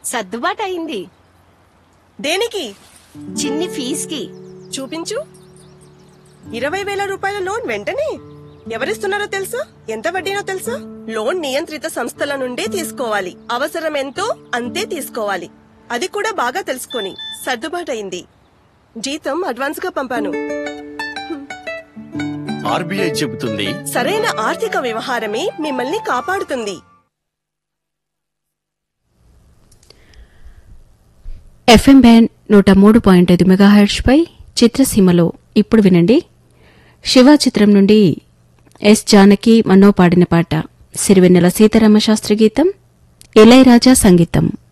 సర్దుబాటు అయింది దేనికి చిన్ని ఫీజుకి చూపించు ఇరవై వేల రూపాయల లోన్ వెంటనే ఎవరిస్తున్నారో తెలుసా ఎంత వడ్డీనో తెలుసా లోన్ నియంత్రిత సంస్థల నుండే తీసుకోవాలి అవసరం ఎంతో అంతే తీసుకోవాలి అది కూడా బాగా తెలుసుకొని సర్దుబాటయింది జీతం అడ్వాన్స్ గా పంపాను ఆర్బీఐ చెబుతుంది సరైన ఆర్థిక వ్యవహారమే మిమ్మల్ని కాపాడుతుంది ఎఫ్ఎం బ్యాండ్ నూట మూడు పాయింట్ ఐదు మెగాహెర్ట్స్ పై చిత్రసీమలో ఇప్పుడు వినండి శివ చిత్రం నుండి ఎస్ జానకి మనో పాడిన పాట సిరివెన్నెల సీతారామ శాస్త్రి గీతం ఇళయరాజా సంగీతం